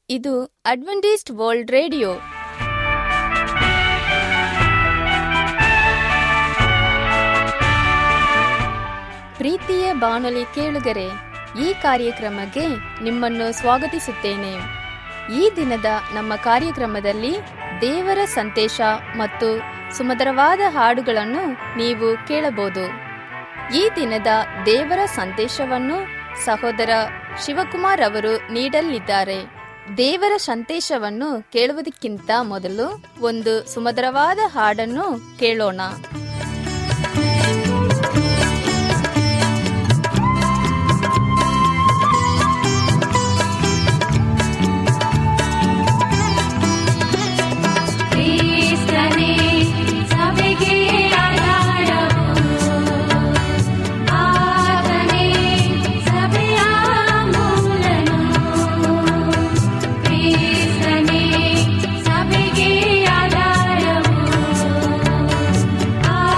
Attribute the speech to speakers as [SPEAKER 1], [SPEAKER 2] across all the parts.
[SPEAKER 1] ಇದು Adventist world radio ಪ್ರೀತಿಯ ಬಾನುಲಿ ಕೇಳುಗರೆ ಈ ಕಾರ್ಯಕ್ರಮಕ್ಕೆ ನಿಮ್ಮನ್ನು ಸ್ವಾಗತಿಸುತ್ತೇನೆ ಈ ದಿನದ ನಮ್ಮ ಕಾರ್ಯಕ್ರಮದಲ್ಲಿ ದೇವರ ಸಂದೇಶ ಮತ್ತು ಸುಮಧುರವಾದ ಹಾಡುಗಳನ್ನು ನೀವು ಕೇಳಬಹುದು ಈ ದಿನದ ದೇವರ ಸಂದೇಶವನ್ನು ಸಹೋದರ ಶಿವಕುಮಾರ್ ಅವರು ನೀಡಲಿದ್ದಾರೆ ದೇವರ ಸಂದೇಶವನ್ನು ಕೇಳುವುದಕ್ಕಿಂತ ಮೊದಲು ಒಂದು ಸುಮಧುರವಾದ ಹಾಡನ್ನು ಕೇಳೋಣ
[SPEAKER 2] ಕ್ರಿಸ್ತನೇ ಸಭೆಗೆ ಆಧಾರವು ಆತನೇ ಸಭೆಯ ಮೂಲನು ಕ್ರಿಸ್ತನೇ ಸಭೆಗೆ ಆಧಾರವು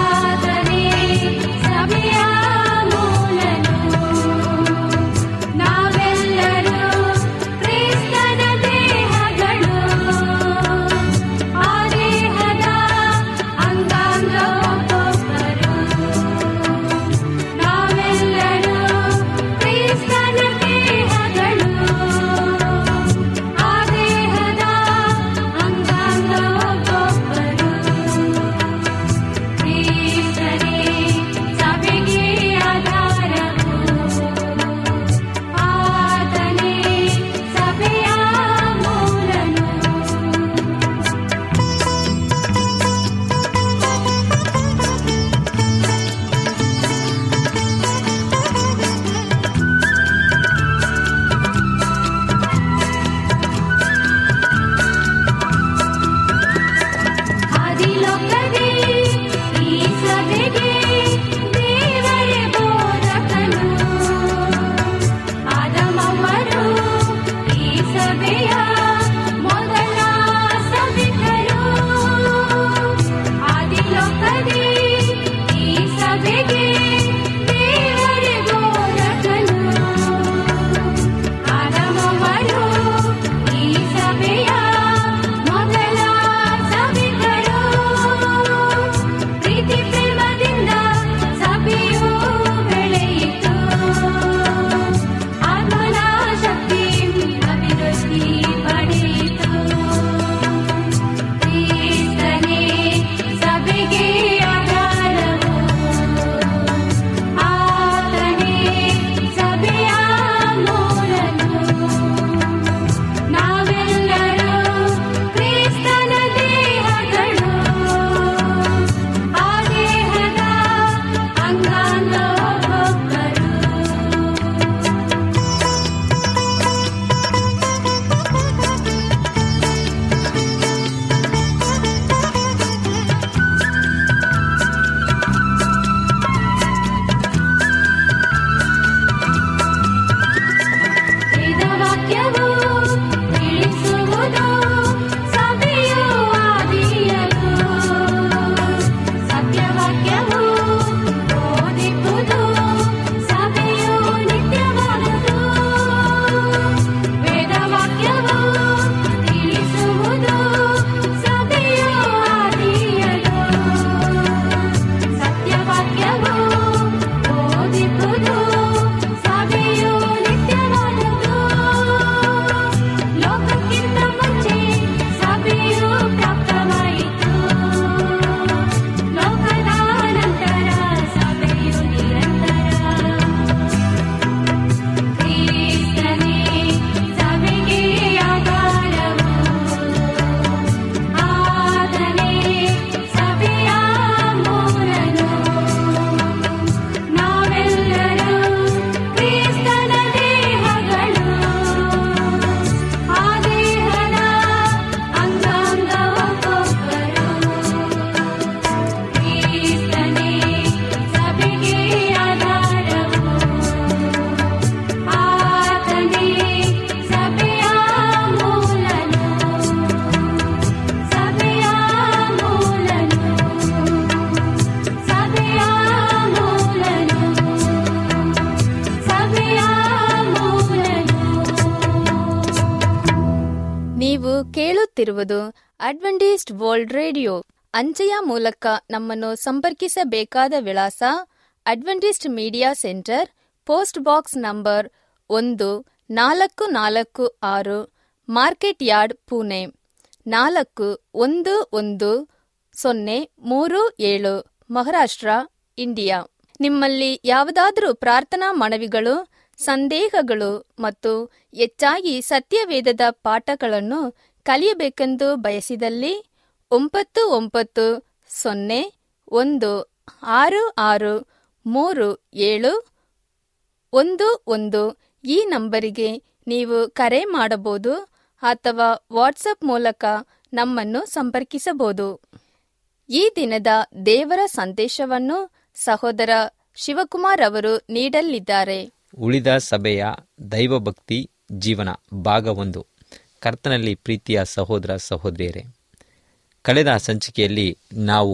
[SPEAKER 1] ನೀವು ಕೇಳುತ್ತಿರುವುದು ಅಡ್ವೆಂಟಿಸ್ಟ್ ವರ್ಲ್ಡ್ ರೇಡಿಯೋ ಅಂಚೆಯ ಮೂಲಕ ನಮ್ಮನ್ನು ಸಂಪರ್ಕಿಸಬೇಕಾದ ವಿಳಾಸ Adventist media centre post box number ಒಂದು ನಾಲ್ಕು ನಾಲ್ಕು ಆರು ಮಾರ್ಕೆಟ್ ಯಾರ್ಡ್ ಪುಣೆ ನಾಲ್ಕು ಒಂದು ಒಂದು ಸೊನ್ನೆ ಮೂರು ಏಳು ಮಹಾರಾಷ್ಟ್ರ ಇಂಡಿಯಾ ನಿಮ್ಮಲ್ಲಿ ಯಾವುದಾದರೂ ಪ್ರಾರ್ಥನಾ ಮನವಿಗಳು ಸಂದೇಹಗಳು ಮತ್ತು ಹೆಚ್ಚಾಗಿ ಸತ್ಯವೇದದ ಪಾಠಗಳನ್ನು ಕಲಿಯಬೇಕೆಂದು ಬಯಸಿದಲ್ಲಿ ಒಂಬತ್ತು ಒಂಬತ್ತು ಸೊನ್ನೆ ಒಂದು ಆರು ಆರು ಮೂರು ಏಳು ಒಂದು ಒಂದು ಈ ನಂಬರಿಗೆ ನೀವು ಕರೆ ಮಾಡಬಹುದು ಅಥವಾ ವಾಟ್ಸಪ್ ಮೂಲಕ ನಮ್ಮನ್ನು ಸಂಪರ್ಕಿಸಬಹುದು ಈ ದಿನದ ದೇವರ ಸಂದೇಶವನ್ನು ಸಹೋದರ ಶಿವಕುಮಾರ್ ಅವರು ನೀಡಲಿದ್ದಾರೆ
[SPEAKER 3] ಉಳಿದ ಸಭೆಯ ದೈವಭಕ್ತಿ ಜೀವನ ಭಾಗ ಒಂದು ಕರ್ತನಲ್ಲಿ ಪ್ರೀತಿಯ ಸಹೋದರ ಸಹೋದರಿಯರೇ ಕಳೆದ ಸಂಚಿಕೆಯಲ್ಲಿ ನಾವು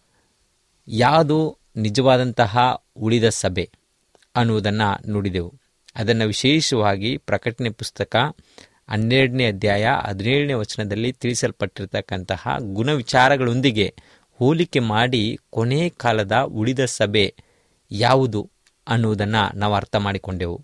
[SPEAKER 3] ಯಾವುದು ನಿಜವಾದಂತಹ ಉಳಿದ ಸಭೆ ಅನ್ನುವುದನ್ನು ನುಡಿದೆವು ಅದನ್ನು ವಿಶೇಷವಾಗಿ ಪ್ರಕಟಣೆ ಪುಸ್ತಕ ಹನ್ನೆರಡನೇ ಅಧ್ಯಾಯ ಹದಿನೇಳನೇ ವಚನದಲ್ಲಿ ತಿಳಿಸಲ್ಪಟ್ಟಿರತಕ್ಕಂತಹ ಗುಣವಿಚಾರಗಳೊಂದಿಗೆ ಹೋಲಿಕೆ ಮಾಡಿ ಕೊನೆ ಕಾಲದ ಉಳಿದ ಸಭೆ ಯಾವುದು ಅನ್ನುವುದನ್ನು ನಾವು ಅರ್ಥ ಮಾಡಿಕೊಂಡೆವು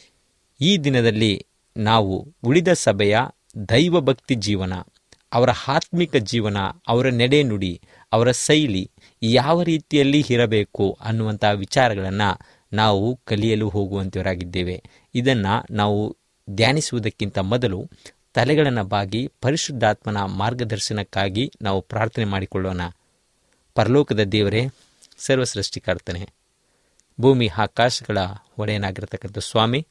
[SPEAKER 3] ಈ ದಿನದಲ್ಲಿ ನಾವು ಉಳಿದ ಸಭೆಯ ದೈವಭಕ್ತಿ ಜೀವನ ಅವರ ಆತ್ಮಿಕ ಜೀವನ ಅವರ ನಡೆನುಡಿ ಅವರ ಶೈಲಿ ಯಾವ ರೀತಿಯಲ್ಲಿ ಇರಬೇಕು ಅನ್ನುವಂಥ ವಿಚಾರಗಳನ್ನು ನಾವು ಕಲಿಯಲು ಹೋಗುವಂತವರಾಗಿದ್ದೇವೆ ಇದನ್ನು ನಾವು ಧ್ಯಾನಿಸುವುದಕ್ಕಿಂತ ಮೊದಲು ತಲೆಗಳನ್ನು ಬಾಗಿ ಪರಿಶುದ್ಧಾತ್ಮನ ಮಾರ್ಗದರ್ಶನಕ್ಕಾಗಿ ನಾವು ಪ್ರಾರ್ಥನೆ ಮಾಡಿಕೊಳ್ಳೋಣ ಪರಲೋಕದ ದೇವರೇ ಸರ್ವಸೃಷ್ಟಿಕರ್ತನೆ ಭೂಮಿ ಆಕಾಶಗಳ ಒಡೆಯನಾಗಿರತಕ್ಕಂಥ ಸ್ವಾಮಿ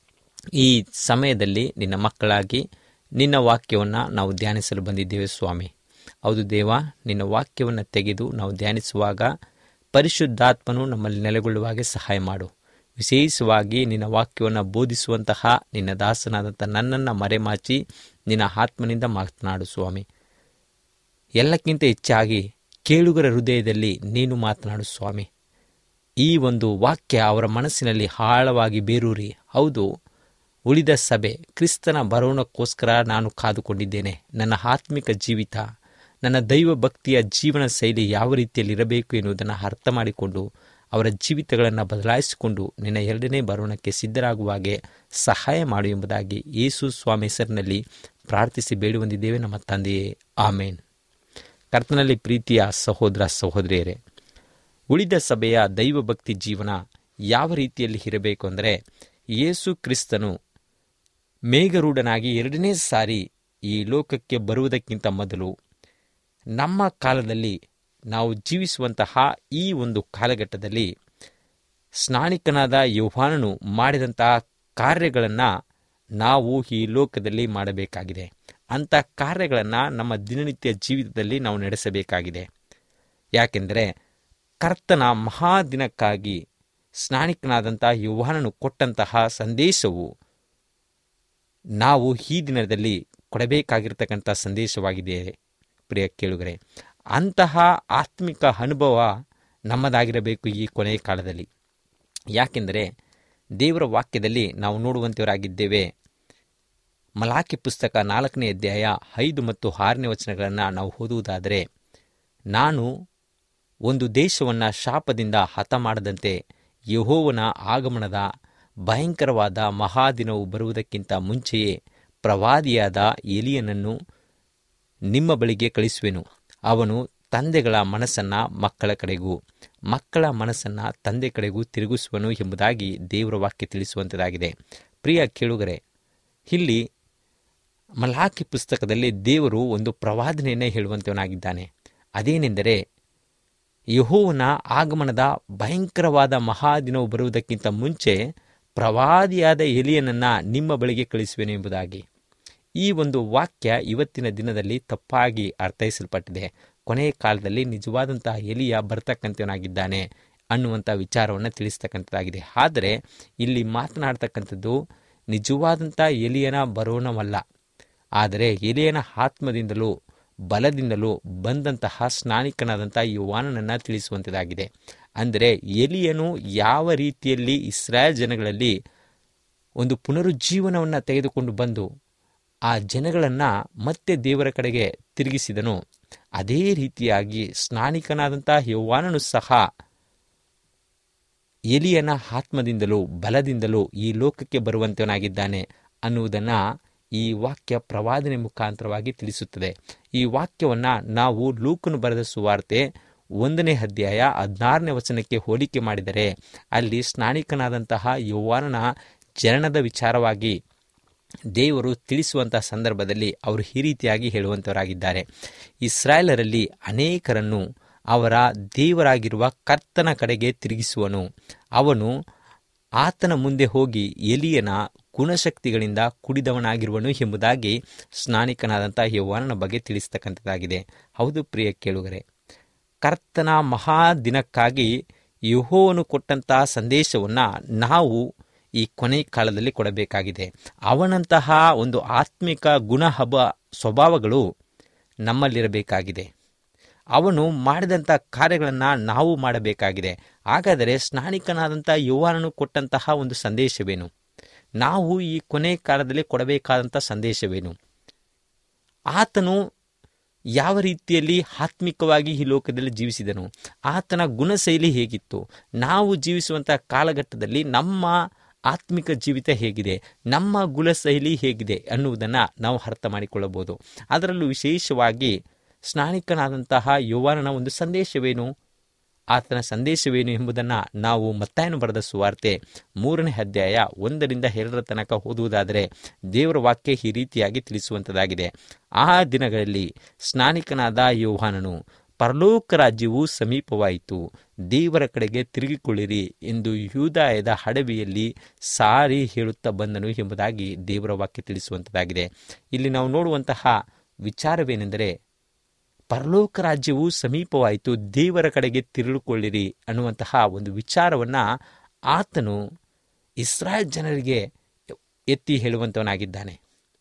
[SPEAKER 3] ಈ ಸಮಯದಲ್ಲಿ ನಿನ್ನ ಮಕ್ಕಳಾಗಿ ನಿನ್ನ ವಾಕ್ಯವನ್ನು ನಾವು ಧ್ಯಾನಿಸಲು ಬಂದಿದ್ದೇವೆ ಸ್ವಾಮಿ ಹೌದು ದೇವ ನಿನ್ನ ವಾಕ್ಯವನ್ನು ತೆಗೆದು ನಾವು ಧ್ಯಾನಿಸುವಾಗ ಪರಿಶುದ್ಧಾತ್ಮನು ನಮ್ಮಲ್ಲಿ ನೆಲೆಗೊಳ್ಳುವಾಗೆ ಸಹಾಯ ಮಾಡು ವಿಶೇಷವಾಗಿ ನಿನ್ನ ವಾಕ್ಯವನ್ನು ಬೋಧಿಸುವಂತಹ ನಿನ್ನ ದಾಸನಾದಂಥ ನನ್ನನ್ನು ಮರೆಮಾಚಿ ನಿನ್ನ ಆತ್ಮನಿಂದ ಮಾತನಾಡು ಸ್ವಾಮಿ ಎಲ್ಲಕ್ಕಿಂತ ಹೆಚ್ಚಾಗಿ ಕೇಳುಗರ ಹೃದಯದಲ್ಲಿ ನೀನು ಮಾತನಾಡು ಸ್ವಾಮಿ ಈ ಒಂದು ವಾಕ್ಯ ಅವರ ಮನಸ್ಸಿನಲ್ಲಿ ಆಳವಾಗಿ ಬೇರೂರಿ ಹೌದು ಉಳಿದ ಸಭೆ ಕ್ರಿಸ್ತನ ಬರೋಣಕ್ಕೋಸ್ಕರ ನಾನು ಕಾದುಕೊಂಡಿದ್ದೇನೆ ನನ್ನ ಆತ್ಮಿಕ ಜೀವಿತ ನನ್ನ ದೈವ ಭಕ್ತಿಯ ಜೀವನ ಶೈಲಿ ಯಾವ ರೀತಿಯಲ್ಲಿ ಇರಬೇಕು ಎನ್ನುವುದನ್ನು ಅರ್ಥ ಮಾಡಿಕೊಂಡು ಅವರ ಜೀವಿತಗಳನ್ನು ಬದಲಾಯಿಸಿಕೊಂಡು ನಿನ್ನ ಎರಡನೇ ಬರೋಣಕ್ಕೆ ಸಿದ್ಧರಾಗುವಾಗೆ ಸಹಾಯ ಮಾಡು ಎಂಬುದಾಗಿ ಯೇಸು ಸ್ವಾಮಿ ಹೆಸರಿನಲ್ಲಿ ಪ್ರಾರ್ಥಿಸಿ ಬೇಡುವಂದಿದ್ದೇವೆ ನಮ್ಮ ತಂದೆಯೇ ಆಮೇನ್ ಕರ್ತನಲ್ಲಿ ಪ್ರೀತಿಯ ಸಹೋದರ ಸಹೋದರಿಯರೇ ಉಳಿದ ಸಭೆಯ ದೈವಭಕ್ತಿ ಜೀವನ ಯಾವ ರೀತಿಯಲ್ಲಿ ಇರಬೇಕು ಅಂದರೆ ಯೇಸು ಕ್ರಿಸ್ತನು ಮೇಘರೂಢನಾಗಿ ಎರಡನೇ ಸಾರಿ ಈ ಲೋಕಕ್ಕೆ ಬರುವುದಕ್ಕಿಂತ ಮೊದಲು ನಮ್ಮ ಕಾಲದಲ್ಲಿ ನಾವು ಜೀವಿಸುವಂತಹ ಈ ಒಂದು ಕಾಲಘಟ್ಟದಲ್ಲಿ ಸ್ನಾನಿಕನಾದ ಯೋಹಾನನು ಮಾಡಿದಂತಹ ಕಾರ್ಯಗಳನ್ನು ನಾವು ಈ ಲೋಕದಲ್ಲಿ ಮಾಡಬೇಕಾಗಿದೆ ಅಂಥ ಕಾರ್ಯಗಳನ್ನು ನಮ್ಮ ದಿನನಿತ್ಯ ಜೀವಿತದಲ್ಲಿ ನಾವು ನಡೆಸಬೇಕಾಗಿದೆ ಯಾಕೆಂದರೆ ಕರ್ತನ ಮಹಾದಿನಕ್ಕಾಗಿ ಸ್ನಾನಿಕನಾದಂತಹ ಯೋಹಾನನು ಕೊಟ್ಟಂತಹ ಸಂದೇಶವು ನಾವು ಈ ದಿನದಲ್ಲಿ ಕೊಡಬೇಕಾಗಿರ್ತಕ್ಕಂಥ ಸಂದೇಶವಾಗಿದೆ ಪ್ರಿಯ ಕೇಳುಗರೆ ಅಂತಹ ಆತ್ಮಿಕ ಅನುಭವ ನಮ್ಮದಾಗಿರಬೇಕು ಈ ಕೊನೆಯ ಕಾಲದಲ್ಲಿ ಯಾಕೆಂದರೆ ದೇವರ ವಾಕ್ಯದಲ್ಲಿ ನಾವು ನೋಡುವಂಥವರಾಗಿದ್ದೇವೆ ಮಲಾಕಿ ಪುಸ್ತಕ ನಾಲ್ಕನೇ ಅಧ್ಯಾಯ ಐದು ಮತ್ತು ಆರನೇ ವಚನಗಳನ್ನು ನಾವು ಓದುವುದಾದರೆ ನಾನು ಒಂದು ದೇಶವನ್ನು ಶಾಪದಿಂದ ಹತ ಮಾಡದಂತೆ ಯಹೋವನ ಆಗಮನದ ಭಯಂಕರವಾದ ಮಹಾದಿನವು ಬರುವುದಕ್ಕಿಂತ ಮುಂಚೆಯೇ ಪ್ರವಾದಿಯಾದ ಎಲಿಯನನ್ನು ನಿಮ್ಮ ಬಳಿಗೆ ಕಳಿಸುವೆನು ಅವನು ತಂದೆಗಳ ಮನಸ್ಸನ್ನು ಮಕ್ಕಳ ಕಡೆಗೂ ಮಕ್ಕಳ ಮನಸ್ಸನ್ನು ತಂದೆ ಕಡೆಗೂ ತಿರುಗಿಸುವನು ಎಂಬುದಾಗಿ ದೇವರ ವಾಕ್ಯ ತಿಳಿಸುವಂಥದ್ದಾಗಿದೆ ಪ್ರಿಯ ಕೇಳುಗರೆ ಇಲ್ಲಿ ಮಲಾಖಿ ಪುಸ್ತಕದಲ್ಲಿ ದೇವರು ಒಂದು ಪ್ರವಾದನೆಯನ್ನೇ ಹೇಳುವಂತವನಾಗಿದ್ದಾನೆ ಅದೇನೆಂದರೆ ಯಹೋವನ ಆಗಮನದ ಭಯಂಕರವಾದ ಮಹಾದಿನವು ಬರುವುದಕ್ಕಿಂತ ಮುಂಚೆ ಪ್ರವಾದಿಯಾದ ಎಲಿಯನನ್ನು ನಿಮ್ಮ ಬಳಿಗೆ ಕಳಿಸುವೆನು ಎಂಬುದಾಗಿ ಈ ಒಂದು ವಾಕ್ಯ ಇವತ್ತಿನ ದಿನದಲ್ಲಿ ತಪ್ಪಾಗಿ ಅರ್ಥೈಸಲ್ಪಟ್ಟಿದೆ ಕೊನೆಯ ಕಾಲದಲ್ಲಿ ನಿಜವಾದಂತಹ ಎಲಿಯ ಬರ್ತಕ್ಕಂಥವನಾಗಿದ್ದಾನೆ ಅನ್ನುವಂಥ ವಿಚಾರವನ್ನು ತಿಳಿಸ್ತಕ್ಕಂಥದ್ದಾಗಿದೆ ಆದರೆ ಇಲ್ಲಿ ಮಾತನಾಡ್ತಕ್ಕಂಥದ್ದು ನಿಜವಾದಂಥ ಎಲಿಯನ ಬರೋಣವಲ್ಲ ಆದರೆ ಎಲಿಯನ ಆತ್ಮದಿಂದಲೂ ಬಲದಿಂದಲೂ ಬಂದಂತಹ ಸ್ನಾನಿಕನಾದಂಥ ಯುವಾನನನ್ನು ತಿಳಿಸುವಂಥದ್ದಾಗಿದೆ ಅಂದರೆ ಎಲಿಯನು ಯಾವ ರೀತಿಯಲ್ಲಿ ಇಸ್ರಾಯೇಲ್ ಜನಗಳಲ್ಲಿ ಒಂದು ಪುನರುಜ್ಜೀವನವನ್ನು ತೆಗೆದುಕೊಂಡು ಬಂದು ಆ ಜನಗಳನ್ನು ಮತ್ತೆ ದೇವರ ಕಡೆಗೆ ತಿರುಗಿಸಿದನು ಅದೇ ರೀತಿಯಾಗಿ ಸ್ನಾನಿಕನಾದಂಥ ಯೌವಾನನು ಸಹ ಎಲಿಯನ ಆತ್ಮದಿಂದಲೂ ಬಲದಿಂದಲೂ ಈ ಲೋಕಕ್ಕೆ ಬರುವಂತವನಾಗಿದ್ದಾನೆ ಅನ್ನುವುದನ್ನು ಈ ವಾಕ್ಯ ಪ್ರವಾದನೆ ಮುಖಾಂತರವಾಗಿ ತಿಳಿಸುತ್ತದೆ ಈ ವಾಕ್ಯವನ್ನು ನಾವು ಲೂಕನು ಬರೆದ ಸುವಾರ್ತೆ ಒಂದನೇ ಅಧ್ಯಾಯ ಹದಿನಾರನೇ ವಚನಕ್ಕೆ ಹೋಲಿಕೆ ಮಾಡಿದರೆ ಅಲ್ಲಿ ಸ್ನಾನಿಕನಾದಂತಹ ಯೌವಾನನ ಜನನದ ವಿಚಾರವಾಗಿ ದೇವರು ತಿಳಿಸುವಂತಹ ಸಂದರ್ಭದಲ್ಲಿ ಅವರು ಈ ರೀತಿಯಾಗಿ ಹೇಳುವಂತವರಾಗಿದ್ದಾರೆ ಇಸ್ರಾಯೇಲರಲ್ಲಿ ಅನೇಕರನ್ನು ಅವರ ದೇವರಾಗಿರುವ ಕರ್ತನ ಕಡೆಗೆ ತಿರುಗಿಸುವನು ಅವನು ಆತನ ಮುಂದೆ ಹೋಗಿ ಎಲಿಯನ ಗುಣಶಕ್ತಿಗಳಿಂದ ಕುಡಿದವನಾಗಿರುವನು ಎಂಬುದಾಗಿ ಸ್ನಾನಿಕನಾದಂಥ ಯೌವಾನನ ಬಗ್ಗೆ ತಿಳಿಸ್ತಕ್ಕಂಥದ್ದಾಗಿದೆ ಹೌದು ಪ್ರಿಯ ಕೇಳುಗರೆ ಕರ್ತನ ಮಹಾ ದಿನಕ್ಕಾಗಿ ಯಹೋವನು ಕೊಟ್ಟಂತಹ ಸಂದೇಶವನ್ನು ನಾವು ಈ ಕೊನೆ ಕಾಲದಲ್ಲಿ ಕೊಡಬೇಕಾಗಿದೆ ಅವನಂತಹ ಒಂದು ಆತ್ಮಿಕ ಗುಣಹಬ ಸ್ವಭಾವಗಳು ನಮ್ಮಲ್ಲಿರಬೇಕಾಗಿದೆ ಅವನು ಮಾಡಿದಂಥ ಕಾರ್ಯಗಳನ್ನು ನಾವು ಮಾಡಬೇಕಾಗಿದೆ ಹಾಗಾದರೆ ಸ್ನಾನಿಕನಾದಂಥ ಯುವಾನನು ಕೊಟ್ಟಂತಹ ಒಂದು ಸಂದೇಶವೇನು ನಾವು ಈ ಕೊನೆ ಕಾಲದಲ್ಲಿ ಕೊಡಬೇಕಾದಂಥ ಸಂದೇಶವೇನು ಆತನು ಯಾವ ರೀತಿಯಲ್ಲಿ ಆತ್ಮಿಕವಾಗಿ ಈ ಲೋಕದಲ್ಲಿ ಜೀವಿಸಿದನು ಆತನ ಗುಣಶೈಲಿ ಹೇಗಿತ್ತು ನಾವು ಜೀವಿಸುವಂಥ ಕಾಲಘಟ್ಟದಲ್ಲಿ ನಮ್ಮ ಆತ್ಮಿಕ ಜೀವಿತ ಹೇಗಿದೆ ನಮ್ಮ ಗುಣಶೈಲಿ ಹೇಗಿದೆ ಅನ್ನುವುದನ್ನು ನಾವು ಅರ್ಥ ಮಾಡಿಕೊಳ್ಳಬಹುದು ಅದರಲ್ಲೂ ವಿಶೇಷವಾಗಿ ಸ್ನಾನಿಕನಾದಂತಹ ಯುವನನ ಒಂದು ಸಂದೇಶವೇನು ಆತನ ಸಂದೇಶವೇನು ಎಂಬುದನ್ನು ನಾವು ಮತ್ತಾಯನು ಬರೆದ ಸುವಾರ್ತೆ ಮೂರನೇ ಅಧ್ಯಾಯ ಒಂದರಿಂದ ಎರಡರ ತನಕ ಓದುವುದಾದರೆ ದೇವರ ವಾಕ್ಯ ಈ ರೀತಿಯಾಗಿ ತಿಳಿಸುವಂಥದ್ದಾಗಿದೆ ಆ ದಿನಗಳಲ್ಲಿ ಸ್ನಾನಿಕನಾದ ಯೋಹಾನನು ಪರಲೋಕ ರಾಜ್ಯವು ಸಮೀಪವಾಯಿತು ದೇವರ ಕಡೆಗೆ ತಿರುಗಿಕೊಳ್ಳಿರಿ ಎಂದು ಯೂದಾಯದ ಹಡವಿಯಲ್ಲಿ ಸಾರಿ ಹೇಳುತ್ತಾ ಬಂದನು ಎಂಬುದಾಗಿ ದೇವರ ವಾಕ್ಯ ತಿಳಿಸುವಂಥದ್ದಾಗಿದೆ ಇಲ್ಲಿ ನಾವು ನೋಡುವಂತಹ ವಿಚಾರವೇನೆಂದರೆ ಪರಲೋಕ ರಾಜ್ಯವು ಸಮೀಪವಾಯಿತು ದೇವರ ಕಡೆಗೆ ತಿರುಳಿಕೊಳ್ಳಿರಿ ಅನ್ನುವಂತಹ ಒಂದು ವಿಚಾರವನ್ನು ಆತನು ಇಸ್ರಾಯೇಲ್ ಜನರಿಗೆ ಎತ್ತಿ ಹೇಳುವಂಥವನಾಗಿದ್ದಾನೆ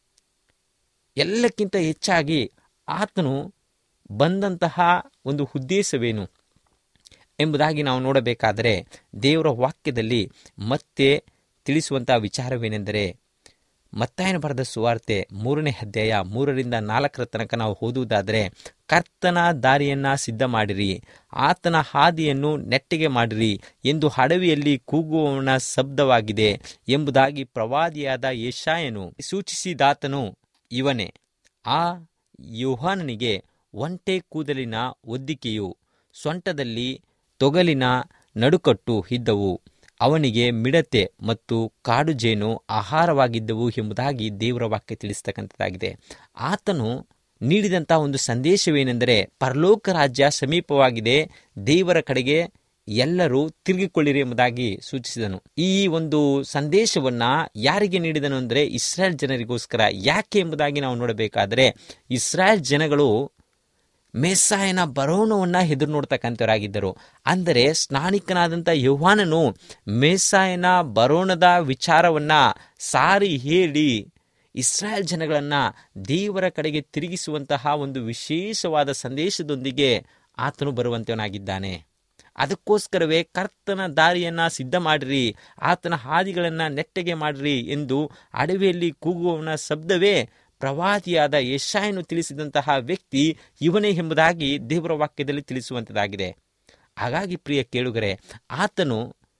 [SPEAKER 3] ಎಲ್ಲಕ್ಕಿಂತ ಹೆಚ್ಚಾಗಿ ಆತನು ಬಂದಂತಹ ಒಂದು ಉದ್ದೇಶವೇನು ಎಂಬುದಾಗಿ ನಾವು ನೋಡಬೇಕಾದರೆ ದೇವರ ವಾಕ್ಯದಲ್ಲಿ ಮತ್ತೆ ತಿಳಿಸುವಂತಹ ವಿಚಾರವೇನೆಂದರೆ ಮತ್ತಾಯನ ಬರೆದ ಸುವಾರ್ತೆ ಮೂರನೇ ಅಧ್ಯಾಯ ಮೂರರಿಂದ ನಾಲ್ಕರ ತನಕ ನಾವು ಓದುವುದಾದರೆ ಕರ್ತನ ದಾರಿಯನ್ನ ಸಿದ್ಧ ಮಾಡಿರಿ ಆತನ ಹಾದಿಯನ್ನು ನೆಟ್ಟಿಗೆ ಮಾಡಿರಿ ಎಂದು ಹಡವಿಯಲ್ಲಿ ಕೂಗುವವನ ಶಬ್ದವಾಗಿದೆ ಎಂಬುದಾಗಿ ಪ್ರವಾದಿಯಾದ ಯಶಾಯನು ಸೂಚಿಸಿದಾತನು ಇವನೇ ಆ ಯೋಹಾನನಿಗೆ ಒಂಟೆ ಕೂದಲಿನ ಒದ್ದಿಕೆಯು ಸೊಂಟದಲ್ಲಿ ತೊಗಲಿನ ನಡುಕಟ್ಟು ಇದ್ದವು ಅವನಿಗೆ ಮಿಡತೆ ಮತ್ತು ಕಾಡು ಜೇನು ಆಹಾರವಾಗಿದ್ದವು ಎಂಬುದಾಗಿ ದೇವರ ವಾಕ್ಯ ತಿಳಿಸ್ತಕ್ಕಂಥದ್ದಾಗಿದೆ ಆತನು ನೀಡಿದಂಥ ಒಂದು ಸಂದೇಶವೇನೆಂದರೆ ಪರಲೋಕ ರಾಜ್ಯ ಸಮೀಪವಾಗಿದೆ ದೇವರ ಕಡೆಗೆ ಎಲ್ಲರೂ ತಿರುಗಿಕೊಳ್ಳಿರಿ ಎಂಬುದಾಗಿ ಸೂಚಿಸಿದನು ಈ ಒಂದು ಸಂದೇಶವನ್ನ ಯಾರಿಗೆ ನೀಡಿದನು ಅಂದರೆ ಇಸ್ರಾಯೇಲ್ ಜನರಿಗೋಸ್ಕರ ಯಾಕೆ ಎಂಬುದಾಗಿ ನಾವು ನೋಡಬೇಕಾದರೆ ಇಸ್ರಾಯೇಲ್ ಜನಗಳು ಮೆಸ್ಸಾಯನ ಬರೋಣವನ್ನ ಎದುರು ನೋಡ್ತಕ್ಕಂಥವರಾಗಿದ್ದರು ಅಂದರೆ ಸ್ನಾನಿಕನಾದಂಥ ಯೌಹಾನನು ಮೆಸ್ಸಾಯನ ಬರೋಣದ ವಿಚಾರವನ್ನ ಸಾರಿ ಹೇಳಿ ಇಸ್ರಾಯೇಲ್ ಜನಗಳನ್ನ ದೇವರ ಕಡೆಗೆ ತಿರುಗಿಸುವಂತಹ ಒಂದು ವಿಶೇಷವಾದ ಸಂದೇಶದೊಂದಿಗೆ ಆತನು ಬರುವಂತವನಾಗಿದ್ದಾನೆ ಅದಕ್ಕೋಸ್ಕರವೇ ಕರ್ತನ ದಾರಿಯನ್ನ ಸಿದ್ಧ ಮಾಡಿರಿ ಆತನ ಹಾದಿಗಳನ್ನ ನೆಟ್ಟಗೆ ಮಾಡಿರಿ ಎಂದು ಅಡವಿಯಲ್ಲಿ ಕೂಗುವವನ ಶಬ್ದವೇ ಪ್ರವಾದಿಯಾದ ಯಶಾಯನು ತಿಳಿಸಿದಂತಹ ವ್ಯಕ್ತಿ ಇವನೇ ಎಂಬುದಾಗಿ ದೇವರ ವಾಕ್ಯದಲ್ಲಿ ತಿಳಿಸುವಂಥದ್ದಾಗಿದೆ ಹಾಗಾಗಿ ಪ್ರಿಯ ಕೇಳುಗರೆ ಆತನು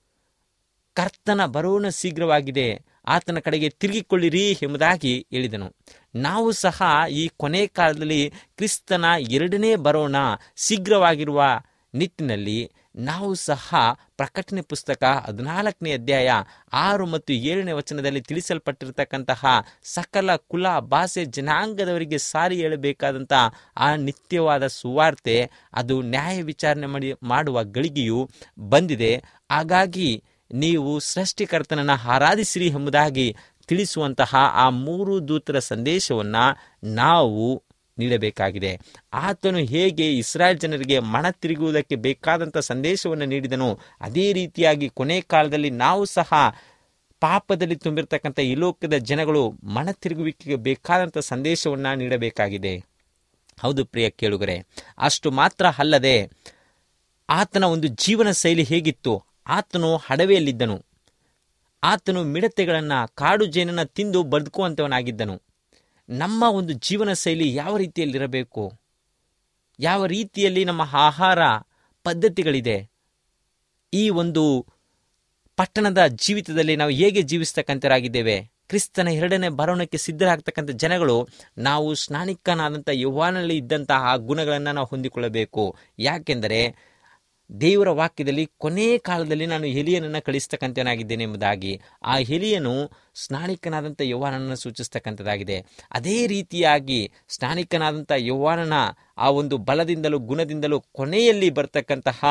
[SPEAKER 3] ಕರ್ತನ ಬರೋಣ ಶೀಘ್ರವಾಗಿದೆ ಆತನ ಕಡೆಗೆ ತಿರುಗಿಕೊಳ್ಳಿರಿ ಎಂಬುದಾಗಿ ಹೇಳಿದನು ನಾವು ಸಹ ಈ ಕೊನೆ ಕಾಲದಲ್ಲಿ ಕ್ರಿಸ್ತನ ಎರಡನೇ ಬರೋಣ ಶೀಘ್ರವಾಗಿರುವ ನಿಟ್ಟಿನಲ್ಲಿ ನಾವು ಸಹ ಪ್ರಕಟಣೆ ಪುಸ್ತಕ ಹದಿನಾಲ್ಕನೇ ಅಧ್ಯಾಯ ಆರು ಮತ್ತು ಏಳನೇ ವಚನದಲ್ಲಿ ತಿಳಿಸಲ್ಪಟ್ಟಿರತಕ್ಕಂತಹ ಸಕಲ ಕುಲ ಭಾಷೆ ಜನಾಂಗದವರಿಗೆ ಸಾರಿ ಹೇಳಬೇಕಾದಂಥ ಆ ನಿತ್ಯವಾದ ಸುವಾರ್ತೆ ಅದು ನ್ಯಾಯ ವಿಚಾರಣೆ ಮಾಡಿ ಮಾಡುವ ಗಳಿಗೆಯು ಬಂದಿದೆ ಹಾಗಾಗಿ ನೀವು ಸೃಷ್ಟಿಕರ್ತನನ್ನು ಆರಾಧಿಸಿರಿ ಎಂಬುದಾಗಿ ತಿಳಿಸುವಂತಹ ಆ ಮೂರು ದೂತರ ಸಂದೇಶವನ್ನು ನಾವು ನೀಡಬೇಕಾಗಿದೆ ಆತನು ಹೇಗೆ ಇಸ್ರಾಯೇಲ್ ಜನರಿಗೆ ಮನ ತಿರುಗುವುದಕ್ಕೆ ಬೇಕಾದಂಥ ಸಂದೇಶವನ್ನು ನೀಡಿದನು ಅದೇ ರೀತಿಯಾಗಿ ಕೊನೆ ಕಾಲದಲ್ಲಿ ನಾವು ಸಹ ಪಾಪದಲ್ಲಿ ತುಂಬಿರ್ತಕ್ಕಂಥ ಈ ಲೋಕದ ಜನಗಳು ಮನ ತಿರುಗುವಿಕೆಗೆ ಬೇಕಾದಂಥ ಸಂದೇಶವನ್ನು ನೀಡಬೇಕಾಗಿದೆ ಹೌದು ಪ್ರಿಯ ಕೇಳುಗರೆ ಅಷ್ಟು ಮಾತ್ರ ಅಲ್ಲದೆ ಆತನ ಒಂದು ಜೀವನ ಶೈಲಿ ಹೇಗಿತ್ತು ಆತನು ಹಡವೆಯಲ್ಲಿದ್ದನು ಆತನು ಮಿಡತೆಗಳನ್ನು ಕಾಡು ಜೇನನ್ನು ತಿಂದು ಬದುಕುವಂಥವನಾಗಿದ್ದನು ನಮ್ಮ ಒಂದು ಜೀವನ ಶೈಲಿ ಯಾವ ರೀತಿಯಲ್ಲಿರಬೇಕು ಯಾವ ರೀತಿಯಲ್ಲಿ ನಮ್ಮ ಆಹಾರ ಪದ್ಧತಿಗಳಿದೆ ಈ ಒಂದು ಪಟ್ಟಣದ ಜೀವಿತದಲ್ಲಿ ನಾವು ಹೇಗೆ ಜೀವಿಸ್ತಕ್ಕಂಥರಾಗಿದ್ದೇವೆ ಕ್ರಿಸ್ತನ ಎರಡನೇ ಬರೋಣಕ್ಕೆ ಸಿದ್ಧರಾಗ್ತಕ್ಕಂಥ ಜನಗಳು ನಾವು ಸ್ನಾನಿಕನಾದಂಥ ಯುವಾನಲ್ಲಿ ಇದ್ದಂತಹ ಗುಣಗಳನ್ನು ನಾವು ಹೊಂದಿಕೊಳ್ಳಬೇಕು ಯಾಕೆಂದರೆ ದೇವರ ವಾಕ್ಯದಲ್ಲಿ ಕೊನೆ ಕಾಲದಲ್ಲಿ ನಾನು ಎಲಿಯನನ್ನು ಕಳಿಸ್ತಕ್ಕಂಥನಾಗಿದ್ದೇನೆ ಎಂಬುದಾಗಿ ಆ ಎಲಿಯನು ಸ್ನಾನಿಕನಾದಂಥ ಯೌವಾನನ್ನು ಸೂಚಿಸ್ತಕ್ಕಂಥದ್ದಾಗಿದೆ ಅದೇ ರೀತಿಯಾಗಿ ಸ್ನಾನಿಕನಾದಂಥ ಯೌವಾನನ ಆ ಒಂದು ಬಲದಿಂದಲೂ ಗುಣದಿಂದಲೂ ಕೊನೆಯಲ್ಲಿ ಬರ್ತಕ್ಕಂತಹ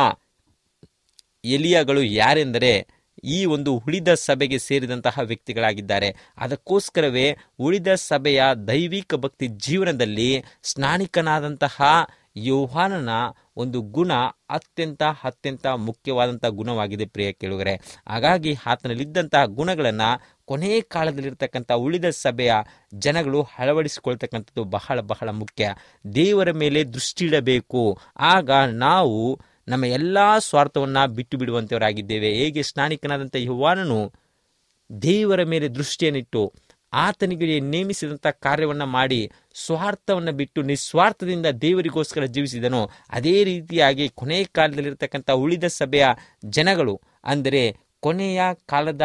[SPEAKER 3] ಎಲಿಯಗಳು ಯಾರೆಂದರೆ ಈ ಒಂದು ಉಳಿದ ಸಭೆಗೆ ಸೇರಿದಂತಹ ವ್ಯಕ್ತಿಗಳಾಗಿದ್ದಾರೆ ಅದಕ್ಕೋಸ್ಕರವೇ ಉಳಿದ ಸಭೆಯ ದೈವಿಕ ಭಕ್ತಿ ಜೀವನದಲ್ಲಿ ಸ್ನಾನಿಕನಾದಂತಹ ಯೋಹಾನನ ಒಂದು ಗುಣ ಅತ್ಯಂತ ಅತ್ಯಂತ ಮುಖ್ಯವಾದಂಥ ಗುಣವಾಗಿದೆ ಪ್ರಿಯ ಕೇಳುಗರೆ ಹಾಗಾಗಿ ಆತನಲ್ಲಿದ್ದಂತಹ ಗುಣಗಳನ್ನು ಕೊನೆ ಕಾಲದಲ್ಲಿರ್ತಕ್ಕಂಥ ಉಳಿದ ಸಭೆಯ ಜನಗಳು ಅಳವಡಿಸಿಕೊಳ್ತಕ್ಕಂಥದ್ದು ಬಹಳ ಬಹಳ ಮುಖ್ಯ ದೇವರ ಮೇಲೆ ದೃಷ್ಟಿ ಇಡಬೇಕು ಆಗ ನಾವು ನಮ್ಮ ಎಲ್ಲ ಸ್ವಾರ್ಥವನ್ನು ಬಿಟ್ಟು ಬಿಡುವಂಥವರಾಗಿದ್ದೇವೆ ಹೇಗೆ ಸ್ನಾನಿಕನಾದಂಥ ಯುವಾನನು ದೇವರ ಮೇಲೆ ದೃಷ್ಟಿಯನ್ನಿಟ್ಟು ಆತನಿಗೆ ನೇಮಿಸಿದಂಥ ಕಾರ್ಯವನ್ನು ಮಾಡಿ ಸ್ವಾರ್ಥವನ್ನು ಬಿಟ್ಟು ನಿಸ್ವಾರ್ಥದಿಂದ ದೇವರಿಗೋಸ್ಕರ ಜೀವಿಸಿದನು ಅದೇ ರೀತಿಯಾಗಿ ಕೊನೆ ಕಾಲದಲ್ಲಿರ್ತಕ್ಕಂಥ ಉಳಿದ ಸಭೆಯ ಜನಗಳು ಅಂದರೆ ಕೊನೆಯ ಕಾಲದ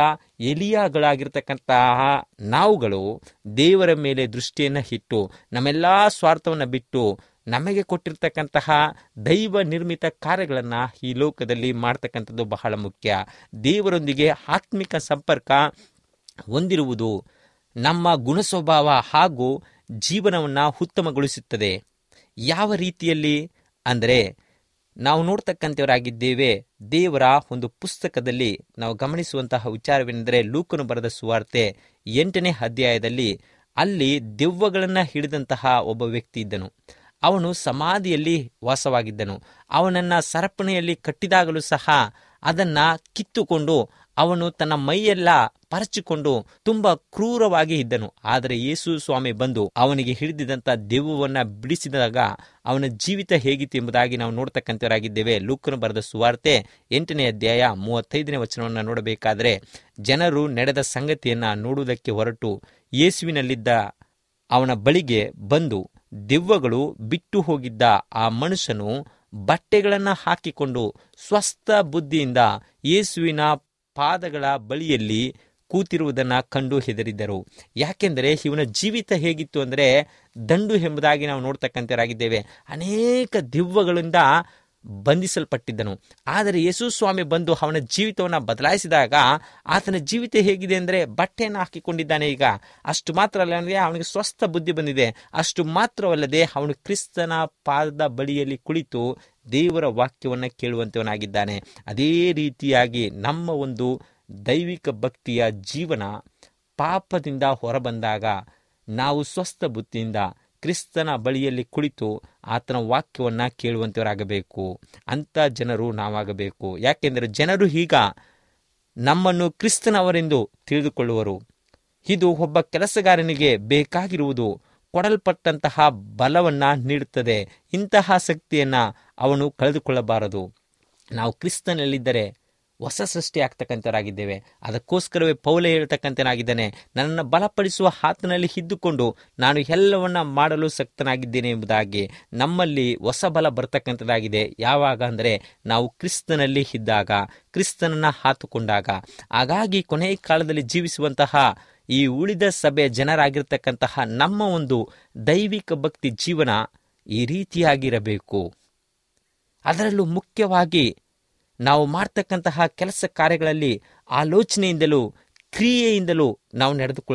[SPEAKER 3] ಎಲಿಯಾಗಳಾಗಿರ್ತಕ್ಕಂತಹ ನಾವುಗಳು ದೇವರ ಮೇಲೆ ದೃಷ್ಟಿಯನ್ನು ಇಟ್ಟು ನಮ್ಮೆಲ್ಲ ಸ್ವಾರ್ಥವನ್ನು ಬಿಟ್ಟು ನಮಗೆ ಕೊಟ್ಟಿರ್ತಕ್ಕಂತಹ ದೈವ ನಿರ್ಮಿತ ಕಾರ್ಯಗಳನ್ನು ಈ ಲೋಕದಲ್ಲಿ ಮಾಡ್ತಕ್ಕಂಥದ್ದು ಬಹಳ ಮುಖ್ಯ ದೇವರೊಂದಿಗೆ ಆತ್ಮಿಕ ಸಂಪರ್ಕ ಹೊಂದಿರುವುದು ನಮ್ಮ ಗುಣ ಸ್ವಭಾವ ಹಾಗೂ ಜೀವನವನ್ನು ಉತ್ತಮಗೊಳಿಸುತ್ತದೆ ಯಾವ ರೀತಿಯಲ್ಲಿ ಅಂದರೆ ನಾವು ನೋಡ್ತಕ್ಕಂಥವರಾಗಿದ್ದೇವೆ ದೇವರ ಒಂದು ಪುಸ್ತಕದಲ್ಲಿ ನಾವು ಗಮನಿಸುವಂತಹ ವಿಚಾರವೇನೆಂದರೆ ಲೂಕನು ಬರೆದ ಸುವಾರ್ತೆ ಎಂಟನೇ ಅಧ್ಯಾಯದಲ್ಲಿ ಅಲ್ಲಿ ದೆವ್ವಗಳನ್ನು ಹಿಡಿದಂತಹ ಒಬ್ಬ ವ್ಯಕ್ತಿ ಇದ್ದನು ಅವನು ಸಮಾಧಿಯಲ್ಲಿ ವಾಸವಾಗಿದ್ದನು ಅವನನ್ನು ಸರಪಣಿಯಲ್ಲಿ ಕಟ್ಟಿದಾಗಲೂ ಸಹ ಅದನ್ನ ಕಿತ್ತುಕೊಂಡು ಅವನು ತನ್ನ ಮೈಯೆಲ್ಲ ಪರಚಿಕೊಂಡು ತುಂಬಾ ಕ್ರೂರವಾಗಿ ಇದ್ದನು ಆದರೆ ಯೇಸು ಸ್ವಾಮಿ ಬಂದು ಅವನಿಗೆ ಹಿಡಿದಿದ್ದಂಥ ದೆವ್ವವನ್ನ ಬಿಡಿಸಿದಾಗ ಅವನ ಜೀವಿತ ಹೇಗಿತ್ತು ಎಂಬುದಾಗಿ ನಾವು ನೋಡ್ತಕ್ಕಂಥವರಾಗಿದ್ದೇವೆ ಲೂಕನು ಬರೆದ ಸುವಾರ್ತೆ ಎಂಟನೇ ಅಧ್ಯಾಯ ಮೂವತ್ತೈದನೇ ವಚನವನ್ನು ನೋಡಬೇಕಾದ್ರೆ ಜನರು ನಡೆದ ಸಂಗತಿಯನ್ನ ನೋಡುವುದಕ್ಕೆ ಹೊರಟು ಯೇಸುವಿನಲ್ಲಿದ್ದ ಅವನ ಬಳಿಗೆ ಬಂದು ದೆವ್ವಗಳು ಬಿಟ್ಟು ಹೋಗಿದ್ದ ಆ ಮನುಷ್ಯನು ಬಟ್ಟೆಗಳನ್ನು ಹಾಕಿಕೊಂಡು ಸ್ವಸ್ಥ ಬುದ್ಧಿಯಿಂದ ಯೇಸುವಿನ ಪಾದಗಳ ಬಳಿಯಲ್ಲಿ ಕೂತಿರುವುದನ್ನ ಕಂಡು ಹೆದರಿದ್ದರು ಯಾಕೆಂದರೆ ಇವನ ಜೀವಿತ ಹೇಗಿತ್ತು ಅಂದರೆ ದಂಡು ಎಂಬುದಾಗಿ ನಾವು ನೋಡ್ತಕ್ಕಂಥವರಾಗಿದ್ದೇವೆ ಅನೇಕ ದೆವ್ವಗಳಿಂದ ಬಂಧಿಸಲ್ಪಟ್ಟಿದ್ದನು ಆದರೆ ಯೇಸು ಸ್ವಾಮಿ ಬಂದು ಅವನ ಜೀವಿತವನ್ನು ಬದಲಾಯಿಸಿದಾಗ ಆತನ ಜೀವಿತ ಹೇಗಿದೆ ಅಂದರೆ ಬಟ್ಟೆಯನ್ನು ಹಾಕಿಕೊಂಡಿದ್ದಾನೆ ಈಗ ಅಷ್ಟು ಮಾತ್ರ ಅಲ್ಲದೆ ಅವನಿಗೆ ಸ್ವಸ್ಥ ಬುದ್ಧಿ ಬಂದಿದೆ ಅಷ್ಟು ಮಾತ್ರವಲ್ಲದೆ ಅವನು ಕ್ರಿಸ್ತನ ಪಾದದ ಬಳಿಯಲ್ಲಿ ಕುಳಿತು ದೇವರ ವಾಕ್ಯವನ್ನು ಕೇಳುವಂತವನಾಗಿದ್ದಾನೆ ಅದೇ ರೀತಿಯಾಗಿ ನಮ್ಮ ಒಂದು ದೈವಿಕ ಭಕ್ತಿಯ ಜೀವನ ಪಾಪದಿಂದ ಹೊರಬಂದಾಗ ನಾವು ಸ್ವಸ್ಥ ಬುದ್ಧಿಯಿಂದ ಕ್ರಿಸ್ತನ ಬಳಿಯಲ್ಲಿ ಕುಳಿತು ಆತನ ವಾಕ್ಯವನ್ನ ಕೇಳುವಂತವರಾಗಬೇಕು ಅಂತ ಜನರು ನಾವಾಗಬೇಕು ಯಾಕೆಂದರೆ ಜನರು ಈಗ ನಮ್ಮನ್ನು ಕ್ರಿಸ್ತನವರೆಂದು ತಿಳಿದುಕೊಳ್ಳುವರು ಇದು ಒಬ್ಬ ಕೆಲಸಗಾರನಿಗೆ ಬೇಕಾಗಿರುವುದು ಕೊಡಲ್ಪಟ್ಟಂತಹ ಬಲವನ್ನ ನೀಡುತ್ತದೆ ಇಂತಹ ಶಕ್ತಿಯನ್ನ ಅವನು ಕಳೆದುಕೊಳ್ಳಬಾರದು ನಾವು ಕ್ರಿಸ್ತನಲ್ಲಿದ್ದರೆ ಹೊಸ ಸೃಷ್ಟಿ ಆಗ್ತಕ್ಕಂಥವರಾಗಿದ್ದೇವೆ ಅದಕ್ಕೋಸ್ಕರವೇ ಪೌಲ ಹೇಳ್ತಕ್ಕಂಥನಾಗಿದ್ದಾನೆ ನನ್ನನ್ನು ಬಲಪಡಿಸುವ ಆತನಲ್ಲಿ ಇದ್ದುಕೊಂಡು ನಾನು ಎಲ್ಲವನ್ನ ಮಾಡಲು ಶಕ್ತನಾಗಿದ್ದೇನೆ ಎಂಬುದಾಗಿ ನಮ್ಮಲ್ಲಿ ಹೊಸ ಬಲ ಬರ್ತಕ್ಕಂಥದ್ದಾಗಿದೆ ಯಾವಾಗ ಅಂದರೆ ನಾವು ಕ್ರಿಸ್ತನಲ್ಲಿ ಇದ್ದಾಗ ಕ್ರಿಸ್ತನನ್ನ ಹಾತುಕೊಂಡಾಗ ಹಾಗಾಗಿ ಕೊನೆಯ ಕಾಲದಲ್ಲಿ ಜೀವಿಸುವಂತಹ ಈ ಉಳಿದ ಸಭೆ ಜನರಾಗಿರ್ತಕ್ಕಂತಹ ನಮ್ಮ ಒಂದು ದೈವಿಕ ಭಕ್ತಿ ಜೀವನ ಈ ರೀತಿಯಾಗಿರಬೇಕು ಅದರಲ್ಲೂ ಮುಖ್ಯವಾಗಿ ನಾವು ಮಾಡ್ತಕ್ಕಂತಹ ಕೆಲಸ ಕಾರ್ಯಗಳಲ್ಲಿ ಆಲೋಚನೆಯಿಂದಲೂ ಕ್ರಿಯೆಯಿಂದಲೂ ನಾವು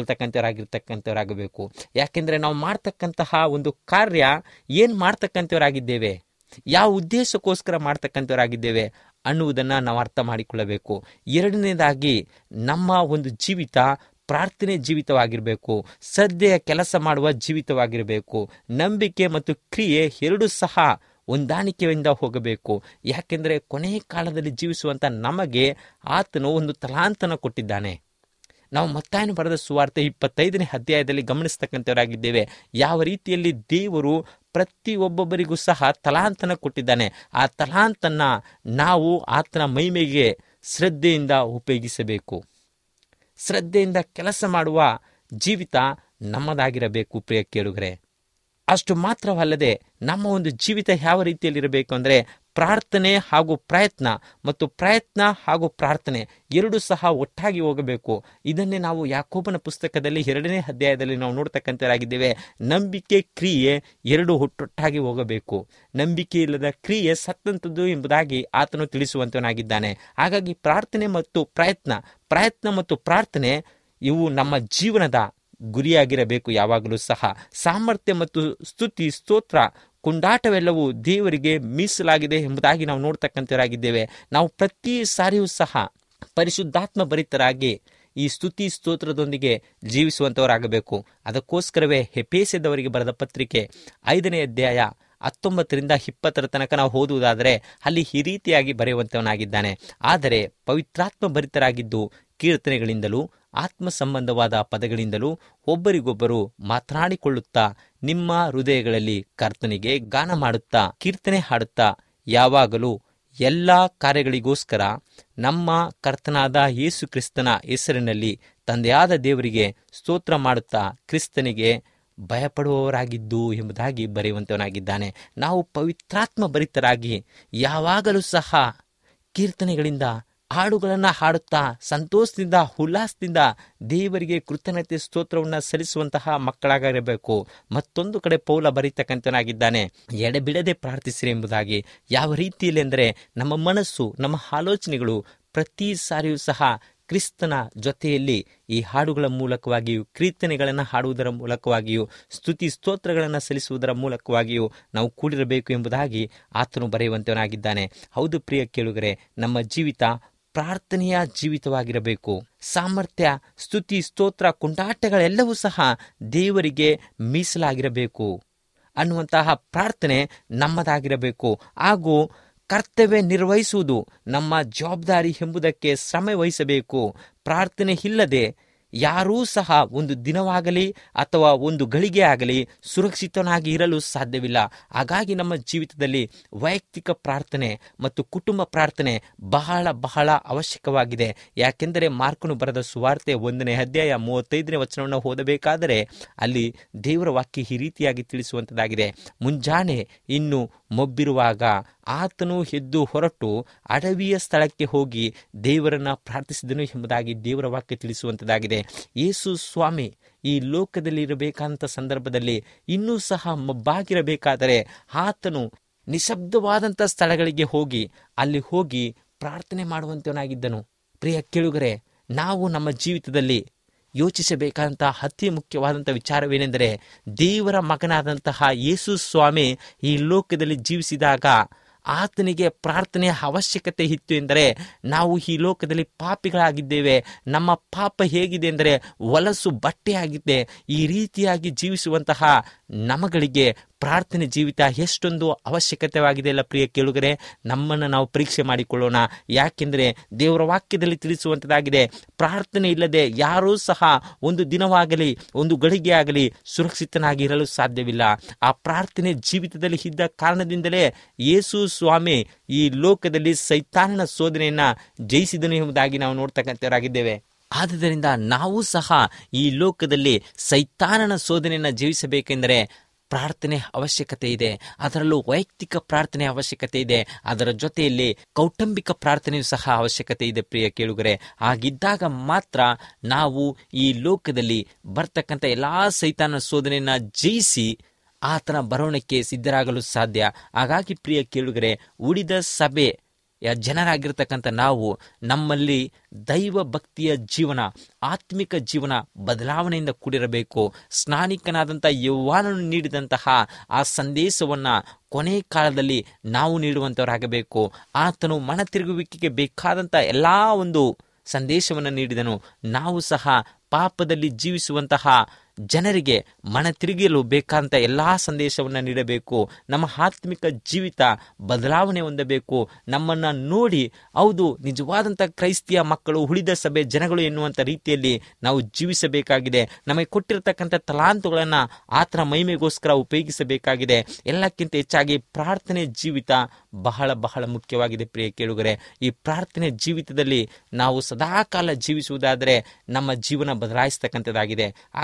[SPEAKER 3] ನಡೆದುಕೊಳ್ತಕ್ಕಂಥವರಾಗಿರ್ತಕ್ಕಂಥವರಾಗಬೇಕು ಯಾಕೆಂದರೆ ನಾವು ಮಾಡ್ತಕ್ಕಂತಹ ಒಂದು ಕಾರ್ಯ ಏನು ಮಾಡ್ತಕ್ಕಂಥವರಾಗಿದ್ದೇವೆ ಯಾವ ಉದ್ದೇಶಕ್ಕೋಸ್ಕರ ಮಾಡ್ತಕ್ಕಂಥವರಾಗಿದ್ದೇವೆ ಅನ್ನುವುದನ್ನು ನಾವು ಅರ್ಥ ಮಾಡಿಕೊಳ್ಳಬೇಕು ಎರಡನೇದಾಗಿ ನಮ್ಮ ಒಂದು ಜೀವಿತ ಪ್ರಾರ್ಥನೆ ಜೀವಿತವಾಗಿರಬೇಕು ಶ್ರದ್ಧೆಯ ಕೆಲಸ ಮಾಡುವ ಜೀವಿತವಾಗಿರಬೇಕು ನಂಬಿಕೆ ಮತ್ತು ಕ್ರಿಯೆ ಎರಡೂ ಸಹ ಹೊಂದಾಣಿಕೆಯಿಂದ ಹೋಗಬೇಕು ಯಾಕೆಂದರೆ ಕೊನೆಯ ಕಾಲದಲ್ಲಿ ಜೀವಿಸುವಂಥ ನಮಗೆ ಆತನು ಒಂದು ತಲಾಂತನ ಕೊಟ್ಟಿದ್ದಾನೆ ನಾವು ಮತ್ತಾಯನು ಬರೆದ ಸುವಾರ್ತೆ ಇಪ್ಪತ್ತೈದನೇ ಅಧ್ಯಾಯದಲ್ಲಿ ಗಮನಿಸ್ತಕ್ಕಂಥವರಾಗಿದ್ದೇವೆ ಯಾವ ರೀತಿಯಲ್ಲಿ ದೇವರು ಪ್ರತಿಯೊಬ್ಬೊಬ್ಬರಿಗೂ ಸಹ ತಲಾಂತನ ಕೊಟ್ಟಿದ್ದಾನೆ ಆ ತಲಾಂತನ ನಾವು ಆತನ ಮೈಮೆಗೆ ಶ್ರದ್ಧೆಯಿಂದ ಉಪಯೋಗಿಸಬೇಕು ಶ್ರದ್ಧೆಯಿಂದ ಕೆಲಸ ಮಾಡುವ ಜೀವಿತ ನಮ್ಮದಾಗಿರಬೇಕು ಪ್ರಿಯ ಕೇಳುಗರೆ ಅಷ್ಟು ಮಾತ್ರವಲ್ಲದೆ ನಮ್ಮ ಒಂದು ಜೀವಿತ ಯಾವ ರೀತಿಯಲ್ಲಿರಬೇಕು ಅಂದರೆ ಪ್ರಾರ್ಥನೆ ಹಾಗೂ ಪ್ರಯತ್ನ ಮತ್ತು ಪ್ರಯತ್ನ ಹಾಗೂ ಪ್ರಾರ್ಥನೆ ಎರಡು ಸಹ ಒಟ್ಟಾಗಿ ಹೋಗಬೇಕು ಇದನ್ನೇ ನಾವು ಯಾಕೋಬನ ಪುಸ್ತಕದಲ್ಲಿ ಎರಡನೇ ಅಧ್ಯಾಯದಲ್ಲಿ ನಾವು ನೋಡ್ತಕ್ಕಂಥರಾಗಿದ್ದೇವೆ ನಂಬಿಕೆ ಕ್ರಿಯೆ ಎರಡು ಒಟ್ಟೊಟ್ಟಾಗಿ ಹೋಗಬೇಕು ನಂಬಿಕೆ ಇಲ್ಲದ ಕ್ರಿಯೆ ಸತ್ತಂಥದ್ದು ಎಂಬುದಾಗಿ ಆತನು ತಿಳಿಸುವಂತನಾಗಿದ್ದಾನೆ ಹಾಗಾಗಿ ಪ್ರಾರ್ಥನೆ ಮತ್ತು ಪ್ರಯತ್ನ ಪ್ರಯತ್ನ ಮತ್ತು ಪ್ರಾರ್ಥನೆ ಇವು ನಮ್ಮ ಜೀವನದ ಗುರಿಯಾಗಿರಬೇಕು ಯಾವಾಗಲೂ ಸಹ ಸಾಮರ್ಥ್ಯ ಮತ್ತು ಸ್ತುತಿ ಸ್ತೋತ್ರ ಕುಂಡಾಟವೆಲ್ಲವೂ ದೇವರಿಗೆ ಮೀಸಲಾಗಿದೆ ಎಂಬುದಾಗಿ ನಾವು ನೋಡ್ತಕ್ಕಂಥವರಾಗಿದ್ದೇವೆ ನಾವು ಪ್ರತಿ ಸಾರಿಯೂ ಸಹ ಪರಿಶುದ್ಧಾತ್ಮ ಭರಿತರಾಗಿ ಈ ಸ್ತುತಿ ಸ್ತೋತ್ರದೊಂದಿಗೆ ಜೀವಿಸುವಂತವರಾಗಬೇಕು ಅದಕ್ಕೋಸ್ಕರವೇ ಹೆಪೇಸದವರಿಗೆ ಬರೆದ ಪತ್ರಿಕೆ ಐದನೇ ಅಧ್ಯಾಯ ಹತ್ತೊಂಬತ್ತರಿಂದ ಇಪ್ಪತ್ತರ ತನಕ ನಾವು ಓದುವುದಾದರೆ ಅಲ್ಲಿ ಈ ರೀತಿಯಾಗಿ ಬರೆಯುವಂತವನಾಗಿದ್ದಾನೆ ಆದರೆ ಪವಿತ್ರಾತ್ಮ ಭರಿತರಾಗಿದ್ದು ಕೀರ್ತನೆಗಳಿಂದಲೂ ಆತ್ಮ ಸಂಬಂಧವಾದ ಪದಗಳಿಂದಲೂ ಒಬ್ಬರಿಗೊಬ್ಬರು ಮಾತನಾಡಿಕೊಳ್ಳುತ್ತಾ ನಿಮ್ಮ ಹೃದಯಗಳಲ್ಲಿ ಕರ್ತನಿಗೆ ಗಾನ ಮಾಡುತ್ತಾ ಕೀರ್ತನೆ ಹಾಡುತ್ತಾ ಯಾವಾಗಲೂ ಎಲ್ಲ ಕಾರ್ಯಗಳಿಗೋಸ್ಕರ ನಮ್ಮ ಕರ್ತನಾದ ಯೇಸು ಕ್ರಿಸ್ತನ ಹೆಸರಿನಲ್ಲಿ ತಂದೆಯಾದ ದೇವರಿಗೆ ಸ್ತೋತ್ರ ಮಾಡುತ್ತಾ ಕ್ರಿಸ್ತನಿಗೆ ಭಯಪಡುವವರಾಗಿದ್ದು ಎಂಬುದಾಗಿ ಬರೆಯುವಂತವನಾಗಿದ್ದಾನೆ ನಾವು ಪವಿತ್ರಾತ್ಮ ಭರಿತರಾಗಿ ಯಾವಾಗಲೂ ಸಹ ಕೀರ್ತನೆಗಳಿಂದ ಹಾಡುಗಳನ್ನು ಹಾಡುತ್ತಾ ಸಂತೋಷದಿಂದ ಉಲ್ಲಾಸದಿಂದ ದೇವರಿಗೆ ಕೃತಜ್ಞತೆ ಸ್ತೋತ್ರವನ್ನು ಸಲ್ಲಿಸುವಂತಹ ಮಕ್ಕಳಾಗಿರಬೇಕು ಮತ್ತೊಂದು ಕಡೆ ಪೌಲ ಬರೀತಕ್ಕಂಥನಾಗಿದ್ದಾನೆ ಎಡೆಬಿಡದೆ ಪ್ರಾರ್ಥಿಸಿರಿ ಎಂಬುದಾಗಿ ಯಾವ ರೀತಿಯಲ್ಲಿ ಅಂದರೆ ನಮ್ಮ ಮನಸ್ಸು ನಮ್ಮ ಆಲೋಚನೆಗಳು ಪ್ರತಿ ಸಾರಿಯೂ ಸಹ ಕ್ರಿಸ್ತನ ಜೊತೆಯಲ್ಲಿ ಈ ಹಾಡುಗಳ ಮೂಲಕವಾಗಿಯೂ ಕೀರ್ತನೆಗಳನ್ನು ಹಾಡುವುದರ ಮೂಲಕವಾಗಿಯೂ ಸ್ತುತಿ ಸ್ತೋತ್ರಗಳನ್ನು ಸಲ್ಲಿಸುವುದರ ಮೂಲಕವಾಗಿಯೂ ನಾವು ಕೂಡಿರಬೇಕು ಎಂಬುದಾಗಿ ಆತನು ಬರೆಯುವಂತವನಾಗಿದ್ದಾನೆ ಹೌದು ಪ್ರಿಯ ಕೇಳುಗರೆ ನಮ್ಮ ಜೀವಿತ ಪ್ರಾರ್ಥನೆಯ ಜೀವಿತವಾಗಿರಬೇಕು ಸಾಮರ್ಥ್ಯ ಸ್ತುತಿ ಸ್ತೋತ್ರ ಕುಂಟಾಟಗಳೆಲ್ಲವೂ ಸಹ ದೇವರಿಗೆ ಮೀಸಲಾಗಿರಬೇಕು ಅನ್ನುವಂತಹ ಪ್ರಾರ್ಥನೆ ನಮ್ಮದಾಗಿರಬೇಕು ಹಾಗೂ ಕರ್ತವ್ಯ ನಿರ್ವಹಿಸುವುದು ನಮ್ಮ ಜವಾಬ್ದಾರಿ ಎಂಬುದಕ್ಕೆ ಶ್ರಮ ವಹಿಸಬೇಕು ಪ್ರಾರ್ಥನೆ ಇಲ್ಲದೆ ಯಾರೂ ಸಹ ಒಂದು ದಿನವಾಗಲಿ ಅಥವಾ ಒಂದು ಗಳಿಗೆ ಆಗಲಿ ಸುರಕ್ಷಿತನಾಗಿ ಇರಲು ಸಾಧ್ಯವಿಲ್ಲ ಹಾಗಾಗಿ ನಮ್ಮ ಜೀವಿತದಲ್ಲಿ ವೈಯಕ್ತಿಕ ಪ್ರಾರ್ಥನೆ ಮತ್ತು ಕುಟುಂಬ ಪ್ರಾರ್ಥನೆ ಬಹಳ ಬಹಳ ಅವಶ್ಯಕವಾಗಿದೆ ಯಾಕೆಂದರೆ ಮಾರ್ಕನು ಬರೆದ ಸುವಾರ್ತೆ ಒಂದನೇ ಅಧ್ಯಾಯ ಮೂವತ್ತೈದನೇ ವಚನವನ್ನು ಓದಬೇಕಾದರೆ ಅಲ್ಲಿ ದೇವರ ವಾಕ್ಯ ಈ ರೀತಿಯಾಗಿ ತಿಳಿಸುವಂಥದ್ದಾಗಿದೆ ಮುಂಜಾನೆ ಇನ್ನು ಮೊಬ್ಬಿರುವಾಗ ಆತನು ಎದ್ದು ಹೊರಟು ಅಡವಿಯ ಸ್ಥಳಕ್ಕೆ ಹೋಗಿ ದೇವರನ್ನ ಪ್ರಾರ್ಥಿಸಿದನು ಎಂಬುದಾಗಿ ದೇವರ ವಾಕ್ಯ ತಿಳಿಸುವಂಥದ್ದಾಗಿದೆ ಯೇಸು ಸ್ವಾಮಿ ಈ ಲೋಕದಲ್ಲಿ ಇರಬೇಕಂತ ಸಂದರ್ಭದಲ್ಲಿ ಇನ್ನೂ ಸಹ ಮಬ್ಬಾಗಿರಬೇಕಾದರೆ ಆತನು ನಿಶಬ್ದವಾದಂಥ ಸ್ಥಳಗಳಿಗೆ ಹೋಗಿ ಅಲ್ಲಿ ಹೋಗಿ ಪ್ರಾರ್ಥನೆ ಮಾಡುವಂತವನಾಗಿದ್ದನು ಪ್ರಿಯ ಕೇಳುಗರೆ ನಾವು ನಮ್ಮ ಜೀವಿತದಲ್ಲಿ ಯೋಚಿಸಬೇಕಾದಂತಹ ಅತಿ ಮುಖ್ಯವಾದಂಥ ವಿಚಾರವೇನೆಂದರೆ ದೇವರ ಮಗನಾದಂತಹ ಯೇಸು ಸ್ವಾಮಿ ಈ ಲೋಕದಲ್ಲಿ ಜೀವಿಸಿದಾಗ ಆತನಿಗೆ ಪ್ರಾರ್ಥನೆಯ ಅವಶ್ಯಕತೆ ಇತ್ತು ಎಂದರೆ ನಾವು ಈ ಲೋಕದಲ್ಲಿ ಪಾಪಿಗಳಾಗಿದ್ದೇವೆ ನಮ್ಮ ಪಾಪ ಹೇಗಿದೆ ಎಂದರೆ ಹೊಲಸು ಬಟ್ಟೆಯಾಗಿದೆ ಈ ರೀತಿಯಾಗಿ ಜೀವಿಸುವಂತಹ ನಮಗಳಿಗೆ ಪ್ರಾರ್ಥನೆ ಜೀವಿತ ಎಷ್ಟೊಂದು ಅವಶ್ಯಕತೆವಾಗಿದೆ ಅಲ್ಲ ಪ್ರಿಯ ಕೇಳುಗರೆ ನಮ್ಮನ್ನು ನಾವು ಪರೀಕ್ಷೆ ಮಾಡಿಕೊಳ್ಳೋಣ ಯಾಕೆಂದರೆ ದೇವರ ವಾಕ್ಯದಲ್ಲಿ ತಿಳಿಸುವಂಥದ್ದಾಗಿದೆ ಪ್ರಾರ್ಥನೆ ಇಲ್ಲದೆ ಯಾರೂ ಸಹ ಒಂದು ದಿನವಾಗಲಿ ಒಂದು ಗಳಿಗೆ ಆಗಲಿ ಸುರಕ್ಷಿತನಾಗಿ ಇರಲು ಸಾಧ್ಯವಿಲ್ಲ ಆ ಪ್ರಾರ್ಥನೆ ಜೀವಿತದಲ್ಲಿ ಇದ್ದ ಕಾರಣದಿಂದಲೇ ಯೇಸು ಸ್ವಾಮಿ ಈ ಲೋಕದಲ್ಲಿ ಸೈತಾನನ ಶೋಧನೆಯನ್ನ ಜಯಿಸಿದನು ಎಂಬುದಾಗಿ ನಾವು ನೋಡ್ತಕ್ಕಂಥವರಾಗಿದ್ದೇವೆ ಆದುದರಿಂದ ನಾವು ಸಹ ಈ ಲೋಕದಲ್ಲಿ ಸೈತಾನನ ಶೋಧನೆಯನ್ನು ಜಯಿಸಬೇಕೆಂದರೆ ಪ್ರಾರ್ಥನೆ ಅವಶ್ಯಕತೆ ಇದೆ ಅದರಲ್ಲೂ ವೈಯಕ್ತಿಕ ಪ್ರಾರ್ಥನೆ ಅವಶ್ಯಕತೆ ಇದೆ ಅದರ ಜೊತೆಯಲ್ಲಿ ಕೌಟುಂಬಿಕ ಪ್ರಾರ್ಥನೆಯೂ ಸಹ ಅವಶ್ಯಕತೆ ಇದೆ ಪ್ರಿಯ ಕೇಳುಗರೆ ಹಾಗಿದ್ದಾಗ ಮಾತ್ರ ನಾವು ಈ ಲೋಕದಲ್ಲಿ ಬರ್ತಕ್ಕಂಥ ಎಲ್ಲಾ ಸೈತಾನ ಶೋಧನೆಯನ್ನ ಜಯಿಸಿ ಆತನ ಬರೋಣಕ್ಕೆ ಸಿದ್ಧರಾಗಲು ಸಾಧ್ಯ ಹಾಗಾಗಿ ಪ್ರಿಯ ಕೇಳುಗರೆ ಉಳಿದ ಸಭೆ ಯ ಜನರಾಗಿರ್ತಕ್ಕಂಥ ನಾವು ನಮ್ಮಲ್ಲಿ ದೈವ ಭಕ್ತಿಯ ಜೀವನ ಆತ್ಮಿಕ ಜೀವನ ಬದಲಾವಣೆಯಿಂದ ಕೂಡಿರಬೇಕು ಸ್ನಾನಿಕನಾದಂಥ ಯೌವಾನನು ನೀಡಿದಂತಹ ಆ ಸಂದೇಶವನ್ನ ಕೊನೆ ಕಾಲದಲ್ಲಿ ನಾವು ನೀಡುವಂಥವರಾಗಬೇಕು ಆತನು ಮನ ತಿರುಗುವಿಕೆಗೆ ಬೇಕಾದಂಥ ಎಲ್ಲಾ ಒಂದು ಸಂದೇಶವನ್ನು ನೀಡಿದನು ನಾವು ಸಹ ಪಾಪದಲ್ಲಿ ಜೀವಿಸುವಂತಹ ಜನರಿಗೆ ಮನ ತಿರುಗಲು ಬೇಕಾದಂಥ ಎಲ್ಲಾ ಸಂದೇಶವನ್ನು ನೀಡಬೇಕು ನಮ್ಮ ಆತ್ಮಿಕ ಜೀವಿತ ಬದಲಾವಣೆ ಹೊಂದಬೇಕು ನಮ್ಮನ್ನ ನೋಡಿ ಹೌದು ನಿಜವಾದಂಥ ಕ್ರೈಸ್ತಿಯ ಮಕ್ಕಳು ಉಳಿದ ಸಭೆ ಜನಗಳು ಎನ್ನುವಂಥ ರೀತಿಯಲ್ಲಿ ನಾವು ಜೀವಿಸಬೇಕಾಗಿದೆ ನಮಗೆ ಕೊಟ್ಟಿರತಕ್ಕಂಥ ತಲಾಂತುಗಳನ್ನು ಆತನ ಮಹಿಮೆಗೋಸ್ಕರ ಉಪಯೋಗಿಸಬೇಕಾಗಿದೆ ಎಲ್ಲಕ್ಕಿಂತ ಹೆಚ್ಚಾಗಿ ಪ್ರಾರ್ಥನೆ ಜೀವಿತ ಬಹಳ ಬಹಳ ಮುಖ್ಯವಾಗಿದೆ ಪ್ರಿಯ ಕೇಳುಗರೆ ಈ ಪ್ರಾರ್ಥನೆ ಜೀವಿತದಲ್ಲಿ ನಾವು ಸದಾಕಾಲ ಜೀವಿಸುವುದಾದರೆ ನಮ್ಮ ಜೀವನ ಬದಲಾಯಿಸ್ತಕ್ಕಂಥದ್ದಾಗಿದೆ ಹಾಗಾಗಿ ಪ್ರಿಯ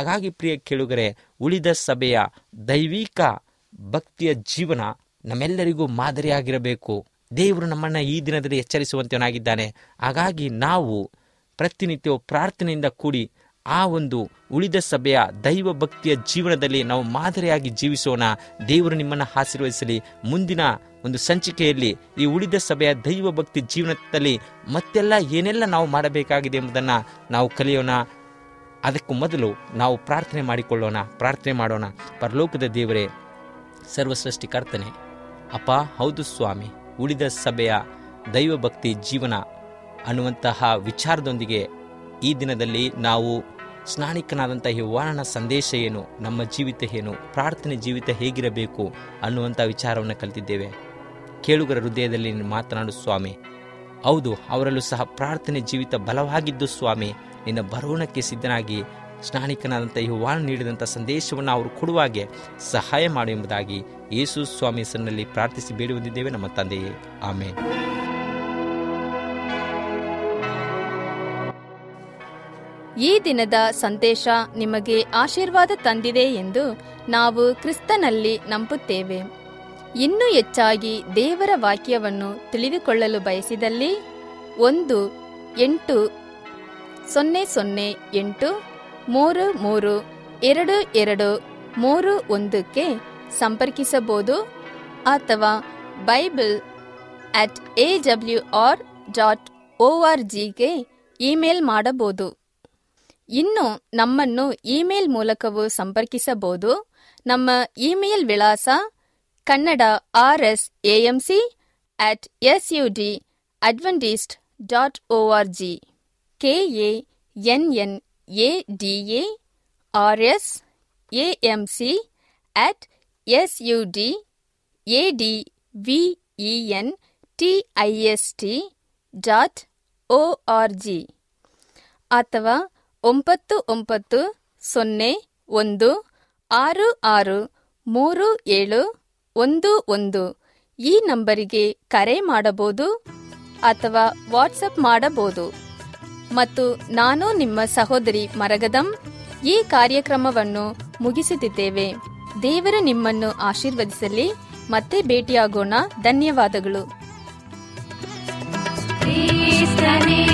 [SPEAKER 3] ಪ್ರಿಯ ಕೇಳುಗರೆ ಉಳಿದ ಸಭೆಯ ದೈವಿಕ ಭಕ್ತಿಯ ಜೀವನ ನಮ್ಮೆಲ್ಲರಿಗೂ ಮಾದರಿಯಾಗಿರಬೇಕು ದೇವರು ನಮ್ಮನ್ನು ಈ ದಿನದಲ್ಲಿ ಎಚ್ಚರಿಸುವಂತವನಾಗಿದ್ದಾನೆ ಹಾಗಾಗಿ ನಾವು ಪ್ರತಿನಿತ್ಯವೂ ಪ್ರಾರ್ಥನೆಯಿಂದ ಕೂಡಿ ಆ ಒಂದು ಉಳಿದ ಸಭೆಯ ದೈವ ಭಕ್ತಿಯ ಜೀವನದಲ್ಲಿ ನಾವು ಮಾದರಿಯಾಗಿ ಜೀವಿಸೋಣ ದೇವರು ನಿಮ್ಮನ್ನು ಆಶೀರ್ವದಿಸಲಿ ಮುಂದಿನ ಒಂದು ಸಂಚಿಕೆಯಲ್ಲಿ ಈ ಉಳಿದ ಸಭೆಯ ದೈವ ಭಕ್ತಿ ಜೀವನದಲ್ಲಿ ಮತ್ತೆಲ್ಲ ಏನೆಲ್ಲ ನಾವು ಮಾಡಬೇಕಾಗಿದೆ ಎಂಬುದನ್ನು ನಾವು ಕಲಿಯೋಣ ಅದಕ್ಕೂ ಮೊದಲು ನಾವು ಪ್ರಾರ್ಥನೆ ಮಾಡಿಕೊಳ್ಳೋಣ ಪ್ರಾರ್ಥನೆ ಮಾಡೋಣ ಪರಲೋಕದ ದೇವರೇ ಸರ್ವಸೃಷ್ಟಿಕರ್ತನೆ ಅಪ್ಪ ಹೌದು ಸ್ವಾಮಿ ಉಳಿದ ಸಭೆಯ ದೈವಭಕ್ತಿ ಜೀವನ ಅನ್ನುವಂತಹ ವಿಚಾರದೊಂದಿಗೆ ಈ ದಿನದಲ್ಲಿ ನಾವು ಸ್ನಾನಿಕನಾದಂಥ ಈ ವಾರಣ ಸಂದೇಶ ಏನು ನಮ್ಮ ಜೀವಿತ ಏನು ಪ್ರಾರ್ಥನೆ ಜೀವಿತ ಹೇಗಿರಬೇಕು ಅನ್ನುವಂಥ ವಿಚಾರವನ್ನು ಕಲಿತಿದ್ದೇವೆ ಕೇಳುಗರ ಹೃದಯದಲ್ಲಿ ನೀನು ಮಾತನಾಡು ಸ್ವಾಮಿ ಹೌದು ಅವರಲ್ಲೂ ಸಹ ಪ್ರಾರ್ಥನೆ ಜೀವಿತ ಬಲವಾಗಿದ್ದು ಸ್ವಾಮಿ ನಿನ್ನ ಬರೋಣಕ್ಕೆ ಸಿದ್ಧನಾಗಿ ಸ್ನಾನಿಕನಾದಂಥ ಈ ವಾಣ ನೀಡಿದಂಥ ಸಂದೇಶವನ್ನು ಅವರು ಕೊಡುವಾಗೆ ಸಹಾಯ ಮಾಡು ಎಂಬುದಾಗಿ ಯೇಸು ಸ್ವಾಮಿ ಹೆಸರಿನಲ್ಲಿ ಪ್ರಾರ್ಥಿಸಿ ಬೇಡಿ ಹೊಂದಿದ್ದೇವೆ ನಮ್ಮ ತಂದೆಯೇ ಆಮೇಲೆ
[SPEAKER 1] ಈ ದಿನದ ಸಂದೇಶ ನಿಮಗೆ ಆಶೀರ್ವಾದ ತಂದಿದೆ ಎಂದು ನಾವು ಕ್ರಿಸ್ತನಲ್ಲಿ ನಂಬುತ್ತೇವೆ ಇನ್ನೂ ಹೆಚ್ಚಾಗಿ ದೇವರ ವಾಕ್ಯವನ್ನು ತಿಳಿದುಕೊಳ್ಳಲು ಬಯಸಿದಲ್ಲಿ ಒಂದು ಎಂಟು ಸೊನ್ನೆ ಸೊನ್ನೆ ಎಂಟು ಮೂರು ಮೂರು ಎರಡು ಎರಡು ಮೂರು ಒಂದಕ್ಕೆ ಸಂಪರ್ಕಿಸಬಹುದು ಅಥವಾ Bible at A W R dot O R ಜಿಗೆ ಇಮೇಲ್ ಮಾಡಬಹುದು ಇನ್ನು ನಮ್ಮನ್ನು ಇಮೇಲ್ ಮೂಲಕವೂ ಸಂಪರ್ಕಿಸಬಹುದು ನಮ್ಮ ಇಮೇಲ್ ವಿಳಾಸ Kannada R S AMC at S U D Adventist dot O R G K A N N A D A R S AM C at S U D A D V E N T I S T dot O R G ಅಥವಾ ಒಂಬತ್ತು ಒಂಬತ್ತು ಸೊನ್ನೆ ಒಂದು ಆರು ಆರು ಮೂರು ಏಳು ಒಂದು ಒಂದು ಈ ನಂಬರಿಗೆ ಕರೆ ಮಾಡಬಹುದು ಅಥವಾ ವಾಟ್ಸಪ್ ಮಾಡಬಹುದು ಮತ್ತು ನಾನು ನಿಮ್ಮ ಸಹೋದರಿ ಮರಗದಂ ಈ ಕಾರ್ಯಕ್ರಮವನ್ನು ಮುಗಿಸುತ್ತಿದ್ದೇವೆ ದೇವರು ನಿಮ್ಮನ್ನು ಆಶೀರ್ವದಿಸಲಿ ಮತ್ತೆ ಭೇಟಿಯಾಗೋಣ ಧನ್ಯವಾದಗಳು
[SPEAKER 2] ಕ್ರಿಸ್ತನೇ